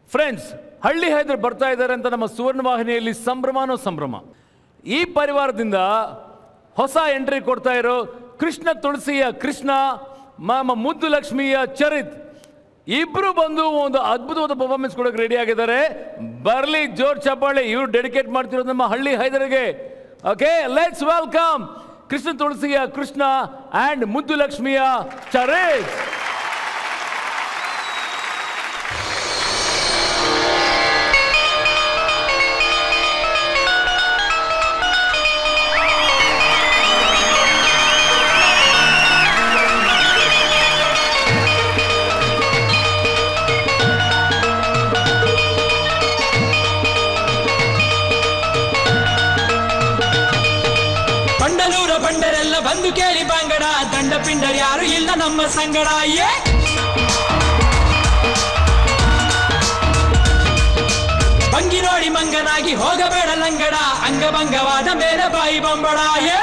Friends ಹಳ್ಳಿ ಹೈದ್ರ ಬರ್ತಾ ಇದ್ದಾರೆ ಅಂತ ನಮ್ಮ ಸುವರ್ಣ ವಾಹಿನಿಯಲ್ಲಿ ಸಂಭ್ರಮನೋ ಸಂಭ್ರಮ ಈ ಪರಿವಾರದಿಂದ ಹೊಸ ಎಂಟ್ರಿ ಕೊಡ್ತಾ ಇರೋ ಕೃಷ್ಣ ತುಳಸಿಯ ಕೃಷ್ಣ ಮಾಮ ಮುದ್ದು ಲಕ್ಷ್ಮಿಯ ಚರಿತ್ ಇಬ್ರು ಬಂದು ಒಂದು ಅದ್ಭುತವಾದ ಪರ್ಫಾರ್ಮೆನ್ಸ್ ಕೊಡೋಕೆ ರೆಡಿ ಆಗಿದ್ದಾರೆ ಬರ್ಲಿ ಜೋರ್ ಚಪ್ಪಾಳೆ ಇವ್ರು ಡೆಡಿಕೇಟ್ ಮಾಡ್ತಿರೋದು ನಮ್ಮ ಹಳ್ಳಿ ಹೈದರಿಗೆ ಓಕೆ ಲೆಟ್ಸ್ ವೆಲ್ಕಮ್ ಕೃಷ್ಣ ತುಳಸಿಯ ಕೃಷ್ಣ ಅಂಡ್ ಮುದ್ದು ಲಕ್ಷ್ಮಿಯ ಚರಿತ್ ಬಂಡಲೂರ ಬಂಡರೆಲ್ಲ ಬಂದು ಕೇಳಿ ಬಾಂಗಡ ದಂಡ ಪಿಂಡರ್ ಯಾರು ಇಲ್ಲ ನಮ್ಮ ಸಂಗಡ ಏ ಭಂಗಿ ನೋಡಿ ಮಂಗನಾಗಿ ಹೋಗಬೇಡ ಲಂಗಡ ಅಂಗಭಂಗವಾದ ಮೇಲೆ ಬಾಯಿ ಬಂಬಡ ಏ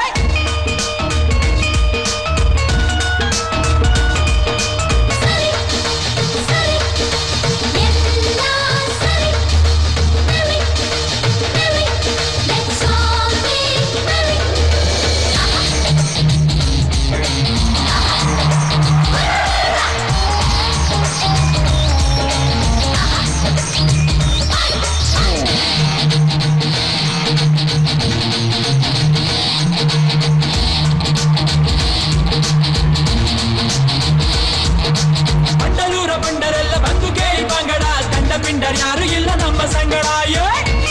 ಬಂಡಲೂರ ಬಂಡರೆಲ್ಲ ಬಂದು ಕೇಳಿ ಬಾಂಗಡ ದಂಡ ಪಿಂಡರ್ ಯಾರು ಇಲ್ಲ ನಮ್ಮ ಸಂಗಡ ಏ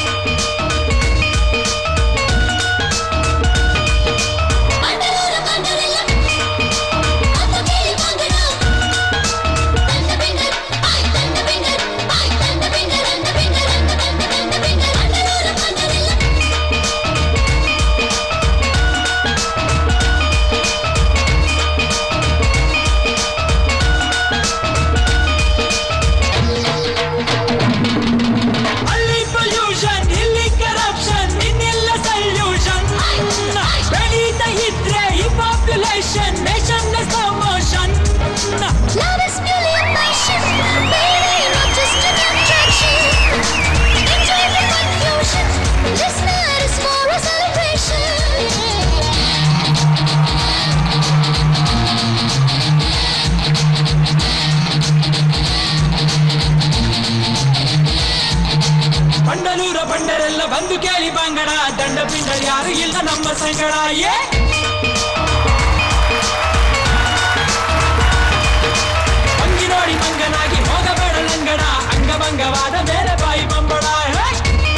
ಅಲ್ಲಿ ಪೊಲ್ಯೂಷನ್ ಇಲ್ಲಿ ಕರಪ್ಷನ್ ಇನ್ನಿಲ್ಲ ಸಲ್ಯೂಷನ್ ಬೆಳೀತಾ ಇದ್ರೆ ಈ population nation promotion Love is merely a passion, baby, not just an attraction. Enjoy the confusion. This night is for a celebration. ಬಂಡಲೂರ ಬಂಡರೆಲ್ಲ ಬಂದು ಕೇಳಿ ಬಾಂಗಡ ದಂಡ ಪಿಂಡರ್ ಯಾರು ಇಲ್ಲ ನಮ್ಮ ಸಂಗಡ ಏ ಅಂಗಿ ನೋಡಿ ಮಂಗನಾಗಿ ಹೋಗಬೇಡ ಲಂಗಡ ಅಂಗಭಂಗವಾದ ಮೇಲೆ ಬಾಯಿ ಬಂಬಡ ಹೇ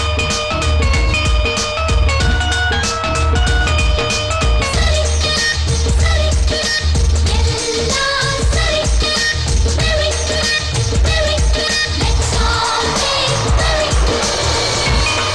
Let's all be merry.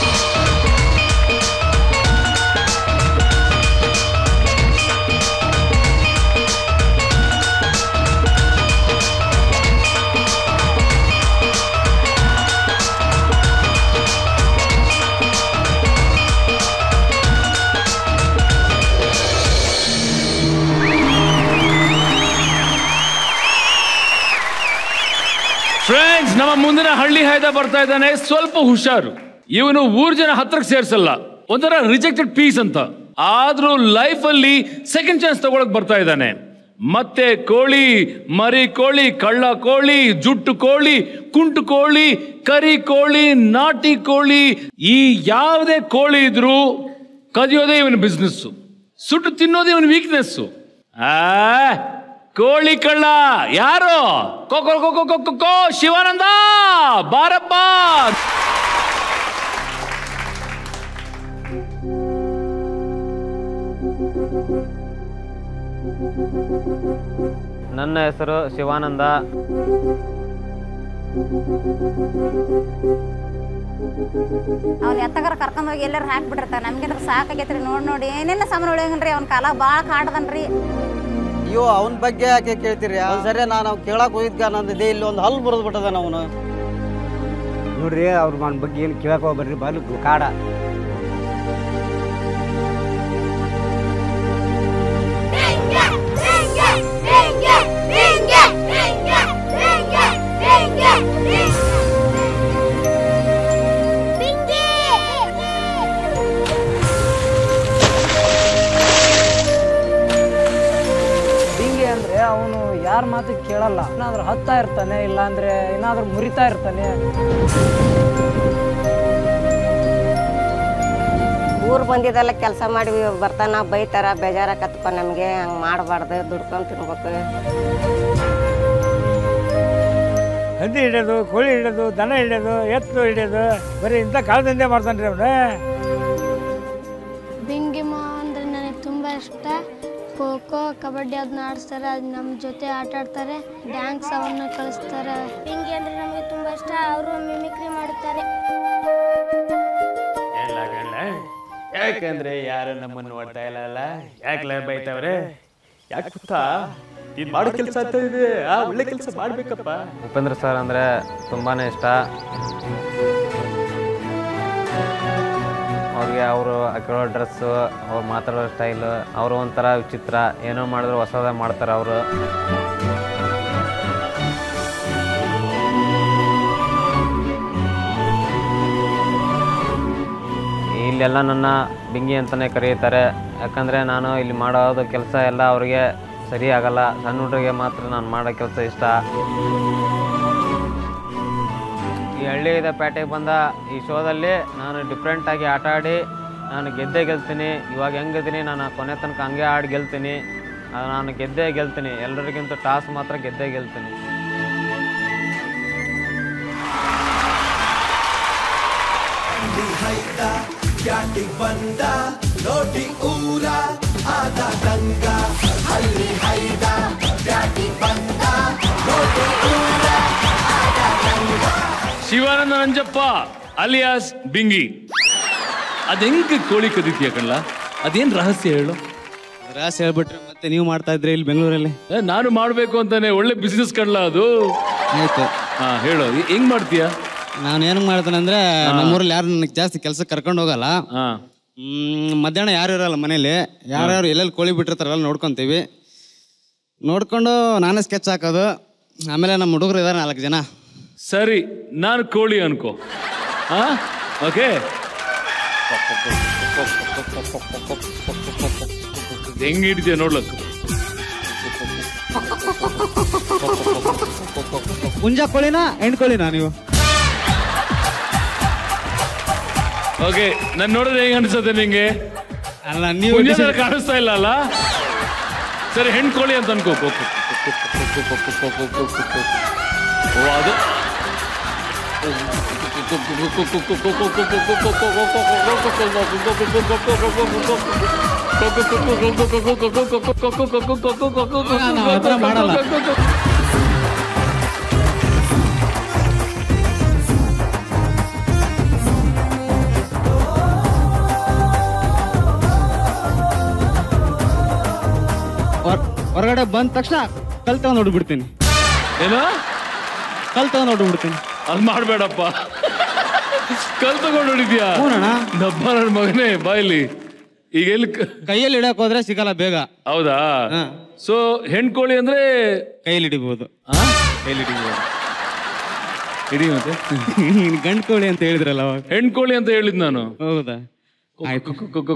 Friends ನಮ್ಮ ಮುಂದಿನ ಹಳ್ಳಿ ಹೈದ ಬರ್ತಾ ಇದ್ದಾನೆ ಸ್ವಲ್ಪ ಹುಷಾರು ಇವನು ಊರ್ ಜನ ಹತ್ರಕ್ಕೆ ಸೇರ್ಸಲ್ಲ ಒಂಥರ ರಿಜೆಕ್ಟೆಡ್ ಪೀಸ್ ಅಂತ ಆದ್ರೂ ಲೈಫ್ ಅಲ್ಲಿ ಸೆಕೆಂಡ್ ಚಾನ್ಸ್ ತಗೊಳಕ್ ಬರ್ತಾ ಇದ್ದಾನೆ ಮತ್ತೆ ಕೋಳಿ ಮರಿ ಕೋಳಿ ಕಳ್ಳ ಕೋಳಿ ಜುಟ್ಟು ಕೋಳಿ ಕುಂಟು ಕೋಳಿ ಕರಿ ಕೋಳಿ ನಾಟಿ ಕೋಳಿ ಈ ಯಾವುದೇ ಕೋಳಿ ಇದ್ರೂ ಕದಿಯೋದೇ ಇವನ ಬಿಸ್ನೆಸ್ ಸುಟ್ಟು ತಿನ್ನೋದೇ ಇವನ ವೀಕ್ನೆಸ್ ಆ ಕೋಳಿ ಕಳ್ಳ ಯಾರು ಕೋ ಕೋ ಕೋ ಕೋ ಕೋ ಕೋ ಕೋ ಶಿವಾನಂದ ಬಾರಪ್ಪ ನನ್ನ ಹೆಸರು ಶಿವಾನಂದ ಅವ್ನ ಎತ್ತಗಾರ ಕರ್ಕೊಂಡ್ ಹೋಗಿ ಎಲ್ಲಾರು ಹಾಕ್ಬಿಟ್ಟಿರ್ತಾರ ನಮ್ಗೇನಾರ ಸಾಕಾಗೈತ್ರಿ ನೋಡಿ ನೋಡಿ ಏನೇನ ಸಾಮಾನು ಉಳಿಯಂಗ್ರಿ ಅವ್ನ ಕಾಲ ಭಾಳ ಕಾಡ್ದನ್ರಿ ಅಯ್ಯೋ ಅವನ ಬಗ್ಗೆ ಯಾಕೆ ಕೇಳ್ತೀರಿ ಸರಿ ನಾನು ಅವ್ನು ಕೇಳಕ್ ಹೋಗಿದ್ಕ ನಂದಿದೆ ಇಲ್ಲಿ ಒಂದು ಹಲ್ಲು ಬರೆದು ಬಿಟ್ಟದಾನ ಅವನು ನೋಡ್ರಿ ಅವ್ರ ಮನ ಬಗ್ಗೆ ಏನು ಕೇಳಕ್ ಹೋಗ್ಬೇಡ್ರಿ ಬಲು ಕಾಡ Ringa, ringa, ringa, ringa, ringa, ringa, ringa. ಕೇಳಲ್ಲ ಏನಾದ್ರೂ ಹತ್ತಾ ಇರ್ತಾನೆ ಇಲ್ಲಾಂದ್ರೆ ಏನಾದ್ರೂ ಮುರಿತಾ ಇರ್ತಾನೆ ಊರು ಬಂದಿದ್ದೆಲ್ಲ ಕೆಲಸ ಮಾಡಿ ಬರ್ತಾನ ಬೈತಾರ ಬೇಜಾರಾಕತ್ತಪ್ಪ ನಮಗೆ ಹಂಗೆ ಮಾಡಬಾರ್ದು ದುಡ್ಕೊಂಡು ತಿನ್ಬೇಕು ಹಂದಿ ಹಿಡಿಯೋದು ಕೋಳಿ ಹಿಡಿಯೋದು ದನ ಹಿಡಿಯೋದು ಎತ್ತು ಹಿಡಿಯೋದು ಬರೀ ಇಂಥ ಕಾಲದಿಂದೇ ಮಾಡ್ತಾನೆ ಅವನು ಬಿಂಗಿಮ ಅಂದರೆ ನನಗೆ ತುಂಬ ಇಷ್ಟ ಖೋ ಖೋ ಕಬಡ್ಡಿ ಅದನ್ನ ಆಡಿಸ್ತಾರೆ ಅದು ನಮ್ಮ ಜೊತೆ ಆಟ ಆಡ್ತಾರೆ ಡ್ಯಾನ್ಸ್ ಅವನ್ನು ಕಲಿಸ್ತಾರೆ ಬಿಂಗಿ ಅಂದರೆ ನಮಗೆ ತುಂಬ ಇಷ್ಟ ಅವರು ಮಿಮಿಕ್ರಿ ಮಾಡುತ್ತಾರೆ ಯಾಕಂದ್ರೆ ಯಾರು ನಮ್ಮನ್ನು ನೋಡ್ತಾ ಇಲ್ಲ ಯಾಕಲ ಬೈತಾವ್ರೆ ಯಾಕೆ ಗೊತ್ತಾ ಇದು ಮಾಡೋ ಕೆಲಸ ಅಂತ ಇದೆ ಆ ಒಳ್ಳೆ ಕೆಲಸ ಮಾಡ್ಬೇಕಪ್ಪ ಉಪೇಂದ್ರ ಸರ್ ಅಂದರೆ ತುಂಬಾ ಇಷ್ಟ ಅವ್ರಿಗೆ ಅವರು ಹಾಕಿರೋ ಡ್ರೆಸ್ಸು ಅವ್ರು ಮಾತಾಡೋ ಸ್ಟೈಲು ಅವರು ಒಂಥರ ವಿಚಿತ್ರ ಏನೋ ಮಾಡಿದ್ರು ಹೊಸದಾಗಿ ಮಾಡ್ತಾರೆ ಅವರು ಇಲ್ಲೆಲ್ಲ ನನ್ನ ಬಿಂಗಿ ಅಂತಲೇ ಕರೆಯುತ್ತಾರೆ ಯಾಕಂದರೆ ನಾನು ಇಲ್ಲಿ ಮಾಡೋದು ಕೆಲಸ ಎಲ್ಲ ಅವ್ರಿಗೆ ಸರಿ ಆಗಲ್ಲ ಸಣ್ಣ ಹುಡುಗರಿಗೆ ಮಾತ್ರ ನಾನು ಮಾಡೋ ಕೆಲಸ ಇಷ್ಟ ಈ ಹಳ್ಳಿಯಿಂದ ಪೇಟೆಗೆ ಬಂದ ಈ ಶೋದಲ್ಲಿ ನಾನು ಡಿಫ್ರೆಂಟಾಗಿ ಆಟ ಆಡಿ ನಾನು ಗೆದ್ದೇ ಗೆಲ್ತೀನಿ ಇವಾಗ ಹೆಂಗಿದ್ದೀನಿ ನಾನು ಕೊನೆ ತನಕ ಹಂಗೆ ಆಡಿ ಗೆಲ್ತೀನಿ ಅದು ನಾನು ಗೆದ್ದೇ ಗೆಲ್ತೀನಿ ಎಲ್ಲರಿಗಿಂತ ಟಾಸ್ ಮಾತ್ರ ಗೆದ್ದೇ ಗೆಲ್ತೀನಿ ಬ್ಯಾಟಿಂಗ್ ಬಂದ ನೋಡಿ ಊರ ಆದ ದಂಗ ಹಳ್ಳಿ ಹೈದ ಬ್ಯಾಟಿಂಗ್ ಬಂದ ನೋಡಿ ಊರ ಆದ ದಂಗ ಶಿವಾನಂದ ನಂಜಪ್ಪ ಅಲಿಯಾಸ್ ಬಿಂಗಿ ಅದ್ ಹೆಂಗ್ ಕೋಳಿ ಕದಿತೀಯ ಕಣ್ಲ ಅದೇನ್ ರಹಸ್ಯ ಹೇಳು ರಾಸ್ ಹೇಳ್ಬಿಟ್ರೆ ಮತ್ತೆ ನೀವು ಮಾಡ್ತಾ ಇದ್ರಿ ಇಲ್ಲಿ ಬೆಂಗಳೂರಲ್ಲಿ ಏ, ನಾನು ಮಾಡ್ಬೇಕು ಅಂತಾನೆ ಒಳ್ಳೆ ಬಿಸ್ನೆಸ್ ಕಣ್ಲ ಅದು ಆಯ್ತು ಹಾ ಹೇಳು ಹೆ- ಹೆಂಗ್ ಮಾಡ್ತೀಯ ನಾನು ಏನು ಮಾಡ್ತೇನೆ ಅಂದ್ರೆ ನಮ್ಮೂರಲ್ಲಿ ಯಾರು ನನಗೆ ಜಾಸ್ತಿ ಕೆಲಸ ಕರ್ಕೊಂಡು ಹೋಗಲ್ಲ ಹಾ ಹ್ಮ್, ಮಧ್ಯಾಹ್ನ ಯಾರು ಇರಲ್ಲ ಮನೇಲಿ ಯಾರ್ಯಾರು ಎಲ್ಲೆಲ್ಲಿ ಕೋಳಿ ಬಿಟ್ಟಿರ್ತಾರಲ್ಲ ನೋಡ್ಕೊಂತೀವಿ ನೋಡ್ಕೊಂಡು ನಾನೇ ಸ್ಕೆಚ್ ಹಾಕೋದು ಆಮೇಲೆ ನಮ್ಮ ಹುಡುಗರು ಇದಾರೆ ನಾಲ್ಕು ಜನ ಸರಿ ನಾನು ಕೋಳಿ ಅನ್ಕೋ ಹಾ ಓಕೆ ಹೆಂಗ್ ಹಿಡಿದ್ಯಾ ನೋಡ್ಲಕ್ಕು ಹುಂಜ ಕೋಳಿನಾ ಹೆಣ್ಣು ಕೋಳಿನಾ ನೀವು ಓಕೆ ನಾನು ನೋಡಿದ್ರೆ ಹೆಂಗ್ ಅನ್ಸುತ್ತೆ ನಿಂಗೆ ಅಲ್ಲ ನೀವು ಹುಂಜ ತರ ಕಾಣಿಸ್ತಾ ಇಲ್ಲ ಅಲ್ಲ ಸರಿ ಹೆಣ್ ಕೋಳಿ ಅಂತ ಅನ್ಕೋ ಓ ಅದು ನಾವ್ ಆ ಥರ ಮಾಡಲ್ಲ. ಹೊರ್- ಹೊರಗಡೆ ಬಂದ ತಕ್ಷಣ ಕಲ್ ತಗೊಂಡ್ ನೋಡ್ಬಿಡ್ತೀನಿ ಏನೋ ಕಲ್ ತಗೊಂಡ್ ನೋಡ್ಬಿಡ್ತೀನಿ ಅದ್ ಮಾಡ್ಬೇಡಪ್ಪ ಕಲ್ ತಗೊಂಡು ಹೊಡಿದ್ಯಾ ಹ್ಞೂನಣ್ಣ. ದಬ್ಬ ನನ್ ಮಗನೇ ಬಾಯ್ಲಿ ಈಗ ಎಲ್ಲಿ ಕ- ಕೈಯಲ್ಲಿ ಇಡಕ್ ಹೋದ್ರೆ ಸಿಗಲ್ಲ ಬೇಗ ಹೌದಾ ಹಾ. ಸೊ ಹೆಣ್ ಕೋಳಿ ಅಂದ್ರೆ ಕೈಯಲ್ಲಿ ಹಿಡಿಬಹುದು ಆ? ಕೈಯಲ್ಲಿ ಹಿಡಿಬಹುದು ಹಿಡಿ ಮತ್ತೆ ಗಂಡು ಕೋಳಿ ಅಂತ ಹೇಳಿದ್ರಲ್ಲ ಅವಾಗ ಹೆಣ್ ಕೋಳಿ ಅಂತ ಹೇಳಿದ್ ನಾನು ಹೌದಾ ಆಯ್ತು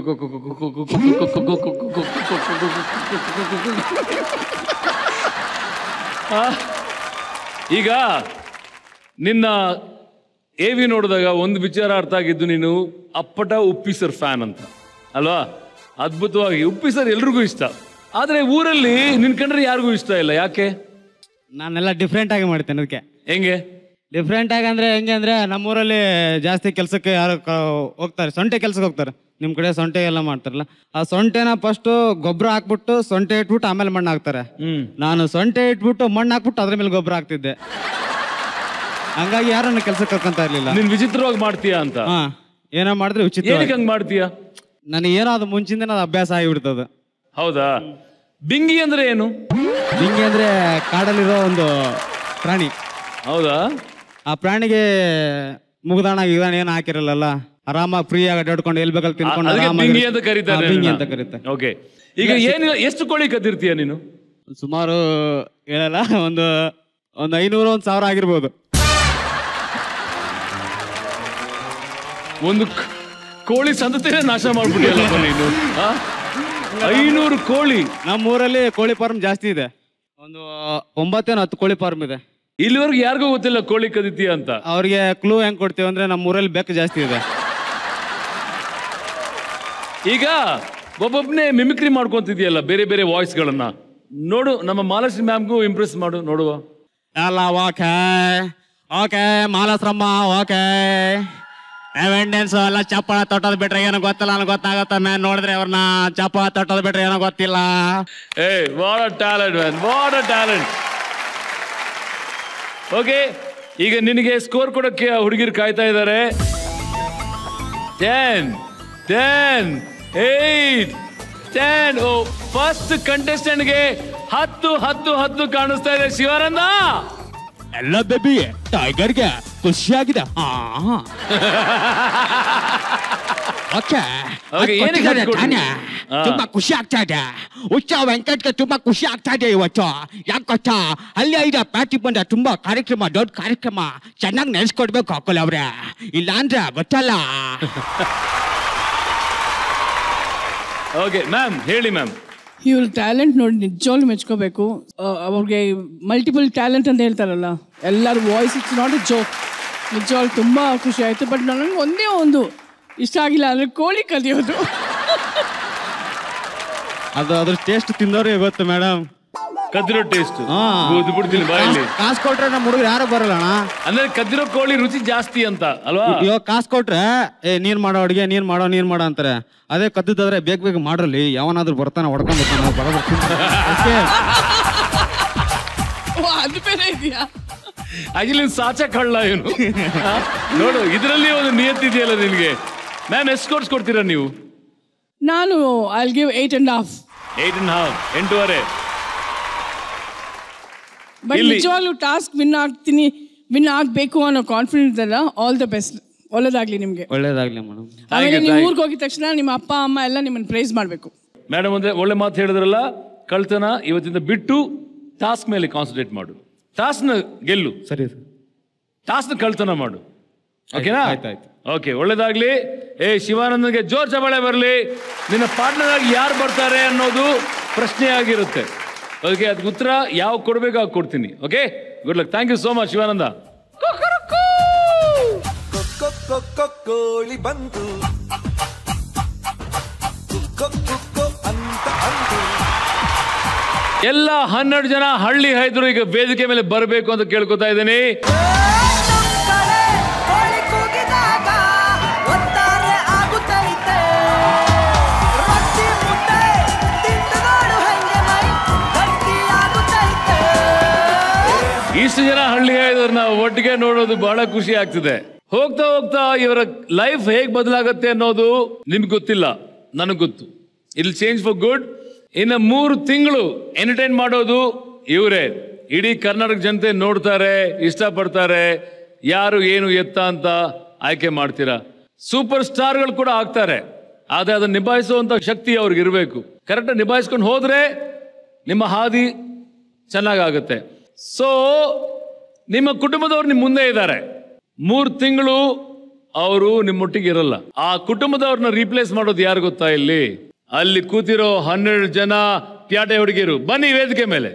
ಆ, ಈಗ ನಿನ್ನ ಎ ವಿ ನೋಡಿದಾಗ ಒಂದು ವಿಚಾರ ಅರ್ಥ ಆಗಿದ್ದು ನೀನು ಅಪ್ಪಟ ಉಪ್ಪಿಸರ್ ಫ್ಯಾನ್ ಅಂತ ಅಲ್ವಾ ಅದ್ಭುತವಾಗಿ ಉಪ್ಪಿಸರ್ ಎಲ್ರಿಗೂ ಇಷ್ಟ ಆದ್ರೆ ಊರಲ್ಲಿ ನಿನ್ ಕಂಡ್ರೆ ಯಾರಿಗೂ ಇಷ್ಟ ಇಲ್ಲ ಯಾಕೆ ನಾನೆಲ್ಲ ಡಿಫ್ರೆಂಟ್ ಆಗಿ ಮಾಡ್ತೇನೆ ಅದಕ್ಕೆ ಹೆಂಗೆ ಡಿಫ್ರೆಂಟ್ ಆಗಿ ಅಂದ್ರೆ ಹೆಂಗೆ ಅಂದ್ರೆ ನಮ್ಮೂರಲ್ಲಿ ಜಾಸ್ತಿ ಕೆಲಸಕ್ಕೆ ಯಾರು ಕ- ಹೋಗ್ತಾರೆ ಸೊಂಟೆ ಕೆಲ್ಸಕ್ಕೆ ಹೋಗ್ತಾರೆ ನಿಮ್ ಕಡೆ ಸೊಂಟೆ ಎಲ್ಲ ಮಾಡ್ತಾರಲ್ಲ ಆ ಸೊಂಟೆನ ಫಸ್ಟ್ ಗೊಬ್ಬರ ಹಾಕ್ಬಿಟ್ಟು ಸೊಂಟೆ ಇಟ್ಬಿಟ್ಟು ಆಮೇಲೆ ಮಣ್ಣು ಹಾಕ್ತಾರೆ ಹ್ಮ್ ನಾನು ಸೊಂಟೆ ಇಟ್ಬಿಟ್ಟು ಮಣ್ಣು ಹಾಕ್ಬಿಟ್ಟು ಅದ್ರ ಮೇಲೆ ಗೊಬ್ಬರ ಹಾಕ್ತಿದ್ದೆ ಹಂಗಾಗಿ ಯಾರು ನನ್ನ ಕೆಲ್ಸಕ್ಕೆ ಕರ್ಕೊಂತ ಇರ್ಲಿಲ್ಲ ನೀನ್ ವಿಚಿತ್ರವಾಗಿ ಮಾಡ್ತೀಯಾ ಅಂತ ಹಾ ಏನೋ ಮಾಡಿದ್ರೆ ಉಚಿತ ಏನಕ್ಕೆ ಹಂಗ್ ಮಾಡ್ತೀಯಾ ನನಗೆ ಏನೋ ಅದು ಮುಂಚಿಂದ ಅದು ಅಭ್ಯಾಸ ಆಗಿಬಿಡ್ತದ ಹೌದಾ ಬಿಂಗಿ ಅಂದ್ರೆ ಏನು ಹಿಂಗೆ ಅಂದ್ರೆ ಕಾಡಲ್ಲಿರೋ ಒಂದು ಪ್ರಾಣಿ ಹೌದಾ ಆ ಪ್ರಾಣಿಗೆ ಮುಗ್ದಾಣ ಗಿದಾಣ ಏನು ಹಾಕಿರಲ್ಲ ಆರಾಮಾಗಿ ಫ್ರೀ ಆಗಿ ಅಡ್ಡಾಡ್ಕೊಂಡು ಎಲ್ಲಿ ಬೇಕಲ್ಲಿ ತಿನ್ಕೊಂಡು ಅದಕ್ಕೆ ಆರಾಮಾಗಿ ಬಿಂಗಿ ಅಂತ ಕರೀತಾರೆ ಹಾ, ಬಿಂಗಿ ನಿನ್ನ. ಅಂತ ಕರೀತಾರೆ ಓಕೆ ಈಗ ಏನು ಎಷ್ಟು ಕೋಳಿ ಕದ್ದಿರ್ತೀಯ ನೀನು ಸುಮಾರು ಹೇಳಲ್ಲ ಒಂದು ಒಂದು ಐನೂರು ಒಂದು ಸಾವಿರ ಆಗಿರ್ಬೋದು ಒಂದು ಕ- ಕೋಳಿ ಸಂತತಿನೇ ನಾಶ ಮಾಡ್ಬಿಟ್ಟಿಯಲ್ಲಪ್ಪ ನೀನು ಆ? ಐನೂರು ಕೋಳಿ ನಮ್ಮ ಊರಲ್ಲಿ ಕೋಳಿ ಫಾರ್ಮ್ ಜಾಸ್ತಿ ಇದೆ ಒಂದು ಒಂಬತ್ತೇನು ಹತ್ತು ಕೋಳಿ ಫಾರ್ಮ್ ಇದೆ ಇಲ್ಲಿವರೆಗೂ ಯಾರಿಗೂ ಗೊತ್ತಿಲ್ಲ ಕೋಳಿ ಕದಿತೀಯ ಅಂತ ಅವ್ರಿಗೆ ಕ್ಲೂ ಹೆಂಗ್ ಕೊಡ್ತೀವಿ ಅಂದ್ರೆ ನಮ್ಮ ಊರಲ್ಲಿ ಬೆಕ್ಕು ಜಾಸ್ತಿ ಇದೆ ಈಗ ಒಬ್ಬೊಬ್ಬನೇ ಮಿಮಿಕ್ರಿ ಮಾಡ್ಕೊಂತಿದ್ಯಲ್ಲ ಬೇರೆ ಬೇರೆ ವಾಯ್ಸ್ಗಳನ್ನ ನೋಡು ನಮ್ಮ ಮಾಲಶ್ರೀ ಮ್ಯಾಮ್ಗೂ ಇಂಪ್ರೆಸ್ ಮಾಡು ನೋಡುವ ಎಲ್ಲ ಓಕೆ ಓಕೆ ಮಾಲಸ್ರಮ್ಮ ಓಕೆ ಎವೆಂಡೆನ್ಸ್ ಎಲ್ಲ ಚಪ್ಪಳ ತೊಟ್ಟೋದ್ ಬಿಟ್ರೆ ಏನೋ ಗೊತ್ತಿಲ್ಲ ನನಗೆ ಗೊತ್ತಾಗತ್ತ ಮ್ಯಾನ್ ನೋಡಿದ್ರೆ ಅವ್ರನ್ನ ಚಪ್ಪಳ ತೊಟ್ಟೋದ್ ಬಿಟ್ರೆ ಏನೋ ಗೊತ್ತಿಲ್ಲ ಏ what a talent man what a talent okay ಈಗ ನಿನಗೆ ಸ್ಕೋರ್ ಕೊಡೋಕ್ಕೆ ಹುಡುಗಿರು ಕಾಯ್ತಾ ಇದ್ದಾರೆ ಟೆನ್ ಟೆನ್ ಏಟ್ ಟೆನ್ ಓ ಫಸ್ಟ್ ಕಂಟೆಸ್ಟೆಂಟ್ಗೆ ಹತ್ತು ಹತ್ತು ಹತ್ತು ಕಾಣಿಸ್ತಾ ಇದೆ ಶಿವಾನಂದ ಎಲ್ಲ ಬೇಬಿ ಟೈಗರ್ಗೆ ಖುಷಿಯಾಗಿದೆ ಓಕೆ Okay, ಏನಕ್ಕೆ ಹತ್ತು ಕೊಡ್ಲಿ? ಹಾ. ತುಂಬಾ ಖುಷಿ ಆಗ್ತಾ ಇದೆ ಹುಚ್ಚ ವೆಂಕಟ್ಗೆ ತುಂಬಾ ಖುಷಿ ಆಗ್ತಾ ಇದೆ ಇವತ್ತು ಯಾಕೆ ಗೊತ್ತಾ ಅಲ್ಲಿ ಐದ ಪ್ಯಾಟಿ ಬಂದ ತುಂಬಾ ಕಾರ್ಯಕ್ರಮ ದೊಡ್ಡ ಕಾರ್ಯಕ್ರಮ ಚೆನ್ನಾಗಿ ನೆನೆಸ್ಕೊಡ್ಬೇಕು ಹಾಕೋಲ್ಲ ಅವ್ರೆ ಇಲ್ಲ ಅಂದ್ರೆ ಗೊತ್ತಲ್ಲ ಓಕೆ ಮ್ಯಾಮ್ ಹೇಳಿ ಮ್ಯಾಮ್ ಇವ್ರ ಟ್ಯಾಲೆಂಟ್ ನೋಡಿ ನಿಜವಾಗ್ಲೂ ಮೆಚ್ಕೋಬೇಕು ಆ, ಅವ್ರಿಗೆ ಮಲ್ಟಿಪಲ್ ಟ್ಯಾಲೆಂಟ್ ಅಂತ ಹೇಳ್ತಾರಲ್ಲ ಎಲ್ಲರ voice it's not a joke ನಿಜವಾಗ್ಲೂ ತುಂಬ ಖುಷಿ ಆಯಿತು ಬಟ್ ನನಗೆ ಒಂದೇ ಒಂದು ಇಷ್ಟ ಆಗಿಲ್ಲ ಅಂದರೆ ಕೋಳಿ ಕಲಿಯೋದು ಅದು ಅದ್ರ ಟೇಸ್ಟ್ ತಿಂದವ್ರಿಗೆ ಗೊತ್ತು ಮೇಡಮ್ ಕದ್ದಿರೋ ಟೇಸ್ಟ್ ಬೂದು ಬಿಡ್ತೀನಿ ಬಾಯಲ್ಲಿ ಕಾಸು ಕೊಟ್ರೆ ನಮ್ಮ ಹುಡುಗರು ಯಾರು ಬರಲ್ಲ ಅಣ್ಣ ಅಂದ್ರೆ ಕದ್ದಿರೋ ಕೋಳಿ ರುಚಿ ಜಾಸ್ತಿ ಅಂತ ಅಲ್ವಾ ಇವಾಗ ಕಾಸು ಕೊಟ್ರೆ ಏ ನೀನ್ ಮಾಡೋ ಅಡುಗೆ ನೀನ್ ಮಾಡೋ ನೀನ್ ಮಾಡೋ ಅಂತಾರೆ ಅದೇ ಕದ್ದಿದ್ದಾದ್ರೆ ಬೇಗ ಬೇಗ ಮಾಡ್ರಲ್ಲಿ ಯಾವನಾದ್ರೂ ಬರ್ತಾನೆ ಹೊಡ್ಕೊಂಡ್ ಬರ್ತಾನೆ ಬರೋಬ್ಬರ್ ತಿಂತಾನೆ. ಅಷ್ಟೇ. ಓ ಅದು ಬೇರೆ ಇದೆಯಾ ಆಕ್ಚುಲಿ ಸಾಚ ಕಳ್ಳ ಇವನು ಆ, ನೋಡು ಇದರಲ್ಲಿ ಒಂದು ನಿಯತ್ತಿದೆಯಲ್ಲ ನಿನ್ಗೆ ಮ್ಯಾಮ್ ಎಷ್ಟು ಕೋರ್ಸ್ ಕೊಡ್ತೀರಾ ನೀವು ನಾನು I give eight and half eight and half ಎಂಟೂವರೆ ಬಟ್ ಇಲ್ಲಿ- ನಿಜವಾಗ್ಲೂ ಟಾಸ್ಕ್ ವಿನ್ ಆಗ್ತೀನಿ ವಿನ್ ಆಗಬೇಕು ಅನ್ನೋ ಕಾನ್ಫಿಡೆನ್ಸ್ ಅಲ್ಲ ಆಲ್ ದ ಬೆಸ್ಟ್ ಒಳ್ಳೇದಾಗ್ಲಿ ನಿಮಗೆ ಒಳ್ಳೇದಾಗ್ಲಿ ಮೇಡಮ್ ಆಮೇಲೆ ನೀವು ಊರಿಗೆ ಹೋಗಿದ ತಕ್ಷಣ ನಿಮ್ಮ ಅಪ್ಪ ಅಮ್ಮ ಎಲ್ಲ ನಿಮ್ಮನ್ನು ಪ್ರೈಸ್ ಮಾಡಬೇಕು ಮೇಡಮ್ ಅಂದ್ರೆ ಒಳ್ಳೆ ಮಾತು ಹೇಳಿದ್ರಲ್ಲ ಕಳ್ತನ ಇವತ್ತಿಂದ ಬಿಟ್ಟು ಟಾಸ್ಕ್ ಮೇಲೆ ಕಾನ್ಸಂಟ್ರೇಟ್ ಮಾಡು ಟಾಸ್ಕ್ನ ಗೆಲ್ಲು ಸರಿ ಟಾಸ್ಕ್ನ ಕಳ್ತನ ಮಾಡು ಓಕೆನಾ ಓಕೆ ಒಳ್ಳೇದಾಗ್ಲಿ ಏ ಶಿವಾನಂದನ್ಗೆ ಜೋರ್ ಚಬಾಳೆ ಬರಲಿ ನಿನ್ನ ಪಾರ್ಟ್ನರ್ ಆಗಿ ಯಾರು ಬರ್ತಾರೆ ಅನ್ನೋದು ಪ್ರಶ್ನೆ ಆಗಿರುತ್ತೆ ಓಕೆ ಅದಕ್ಕೆ ಉತ್ತರ ಯಾವ ಕೊಡ್ಬೇಕು ಆಗ ಕೊಡ್ತೀನಿ okay good luck thank you so much Shivananda ಕೋಳಿ ಬಂತು ಕುಕ್ಕೋ ಕುಕ್ಕೋ ಅಂತ ಅಂತು ಎಲ್ಲ ಹನ್ನೆರಡು ಜನ ಹಳ್ಳಿ ಹೈದ್ರು ಈಗ ವೇದಿಕೆ ಮೇಲೆ ಬರಬೇಕು ಅಂತ ಕೇಳ್ಕೊತಾ ಇದ್ದೀನಿ ಕೋಳಿ ಕೂಗಿದಾಗ ಒತ್ತಾರೆ ಆಗುತ್ತೈತೆ ರೊಟ್ಟಿ ಮುದ್ದೆ ತಿಂದು ನೋಡು ಹಂಗೆ ಮೈ ಗಟ್ಟಿಯಾಗುತ್ತೈತೆ ಇಷ್ಟು ಜನ ಹಳ್ಳಿ ಹೈದವ್ರನ್ನ ಒಟ್ಟಿಗೆ ನೋಡೋದು ಬಹಳ ಖುಷಿ ಆಗ್ತಿದೆ ಹೋಗ್ತಾ ಹೋಗ್ತಾ ಇವರ ಲೈಫ್ ಹೇಗ್ ಬದಲಾಗತ್ತೆ ಅನ್ನೋದು ನಿಮ್ಗೆ ಗೊತ್ತಿಲ್ಲ ನನಗೆ ಗೊತ್ತು ಇಲ್ಲಿ ಚೇಂಜ್ ಫಾರ್ ಗುಡ್ ಇನ್ನು ಮೂರು ತಿಂಗಳು ಎಂಟರ್ಟೈನ್ ಮಾಡೋದು ಇವರೇ ಇಡೀ ಕರ್ನಾಟಕ ಜನತೆ ನೋಡ್ತಾರೆ ಇಷ್ಟಪಡ್ತಾರೆ ಯಾರು ಏನು ಎತ್ತ ಅಂತ ಆಯ್ಕೆ ಮಾಡ್ತೀರಾ ಸೂಪರ್ ಸ್ಟಾರ್ಗಳು ಕೂಡ ಆಗ್ತಾರೆ ಆದ್ರೆ ಅದನ್ನ ನಿಭಾಯಿಸುವಂತ ಶಕ್ತಿ ಅವ್ರಿಗೆ ಇರಬೇಕು ಕರೆಕ್ಟಾಗಿ ನಿಭಾಯಿಸ್ಕೊಂಡು ಹೋದ್ರೆ ನಿಮ್ಮ ಹಾದಿ ಚೆನ್ನಾಗಾಗುತ್ತೆ ಸೊ ನಿಮ್ಮ ಕುಟುಂಬದವ್ರು ನಿಮ್ಮ ಮುಂದೆ ಇದ್ದಾರೆ ಮೂರು ತಿಂಗಳು ಅವರು ನಿಮ್ಮೊಟ್ಟಿಗೆ ಇರಲ್ಲ ಆ ಕುಟುಂಬದವ್ರನ್ನ ರೀಪ್ಲೇಸ್ ಮಾಡೋದು ಯಾರು ಗೊತ್ತಾ ಇಲ್ಲಿ ಅಲ್ಲಿ ಕೂತಿರೋ ಹನ್ನೆರಡು ಜನ ಪ್ಯಾಟೆ ಹುಡುಗಿರು ಬನ್ನಿ ವೇದಿಕೆ ಮೇಲೆ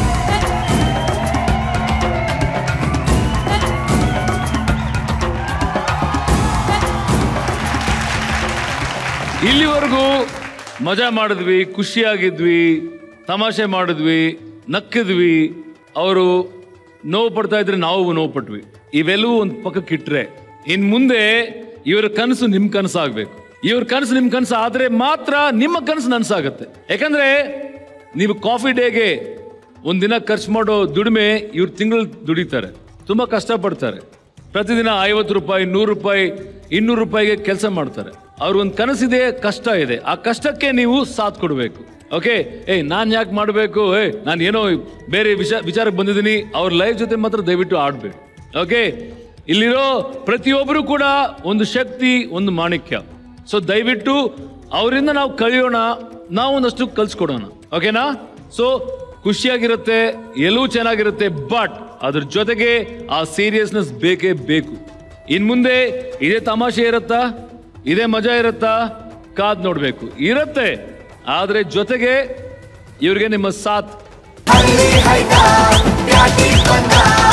ಇಲ್ಲಿವರೆಗೂ ಮಜಾ ಮಾಡಿದ್ವಿ ಖುಷಿಯಾಗಿದ್ವಿ ತಮಾಷೆ ಮಾಡಿದ್ವಿ ನಕ್ಕಿದ್ವಿ ಅವರು ನೋವು ಪಡ್ತಾ ಇದ್ರೆ ನಾವು ನೋವು ಪಟ್ವಿ ಇವೆಲ್ಲವೂ ಒಂದು ಪಕ್ಕಕ್ಕೆ ಇಟ್ರೆ ಇನ್ ಮುಂದೆ ಇವರ ಕನಸು ನಿಮ್ ಕನಸು ಆಗ್ಬೇಕು ಇವ್ರ ಕನಸು ನಿಮ್ ಕನಸು ಆದ್ರೆ ಮಾತ್ರ ನಿಮ್ಮ ಕನಸು ನನ್ಸಾಗತ್ತೆ ಯಾಕಂದ್ರೆ ನೀವು ಕಾಫಿ ಡೇಗೆ ಒಂದಿನ ಖರ್ಚು ಮಾಡೋ ದುಡಿಮೆ ಇವ್ರು ತಿಂಗಳು ದುಡಿತಾರೆ ತುಂಬಾ ಕಷ್ಟಪಡ್ತಾರೆ ಪ್ರತಿದಿನ ಐವತ್ತು ರೂಪಾಯಿ ನೂರು ರೂಪಾಯಿ ಇನ್ನೂರು ರೂಪಾಯಿಗೆ ಕೆಲಸ ಮಾಡ್ತಾರೆ ಅವ್ರಿಗೊಂದು ಕನಸಿದೆ ಕಷ್ಟ ಇದೆ ಆ ಕಷ್ಟಕ್ಕೆ ನೀವು ಸಾಥ್ ಕೊಡಬೇಕು ಓಕೆ ಏಯ್ ನಾನು ಯಾಕೆ ಮಾಡಬೇಕು ಏ ನಾನು ಏನೋ ಬೇರೆ ವಿಚಾರ ವಿಚಾರಕ್ಕೆ ಬಂದಿದ್ದೀನಿ ಅವ್ರ ಲೈಫ್ ಜೊತೆ ಮಾತ್ರ ದಯವಿಟ್ಟು ಆಡ್ಬೇಕು ಓಕೆ ಇಲ್ಲಿರೋ ಪ್ರತಿಯೊಬ್ಬರು ಕೂಡ ಒಂದು ಶಕ್ತಿ ಒಂದು ಮಾಣಿಕ್ಯ ಸೊ ದಯವಿಟ್ಟು ಅವರಿಂದ ನಾವು ಕಲಿಯೋಣ ನಾವು ಒಂದಷ್ಟು ಕಲ್ಸ್ಕೊಡೋಣ ಓಕೆನಾ ಸೊ ಖುಷಿಯಾಗಿರುತ್ತೆ ಎಲ್ಲವೂ ಚೆನ್ನಾಗಿರುತ್ತೆ ಬಟ್ ಅದ್ರ ಜೊತೆಗೆ ಆ ಸೀರಿಯಸ್ನೆಸ್ ಬೇಕೇ ಬೇಕು ಇನ್ ಮುಂದೆ ಇದೇ ತಮಾಷೆ ಇರುತ್ತಾ ಇದೇ ಮಜಾ ಇರುತ್ತಾ ಕಾದ್ ನೋಡ್ಬೇಕು ಇರುತ್ತೆ ಆದ್ರೆ ಜೊತೆಗೆ ಇವ್ರಿಗೆ ನಿಮ್ಮ ಸಾಥ್ ಹಳ್ಳಿ ಹೈದ ಪ್ಯಾಟಿ ಬಂದ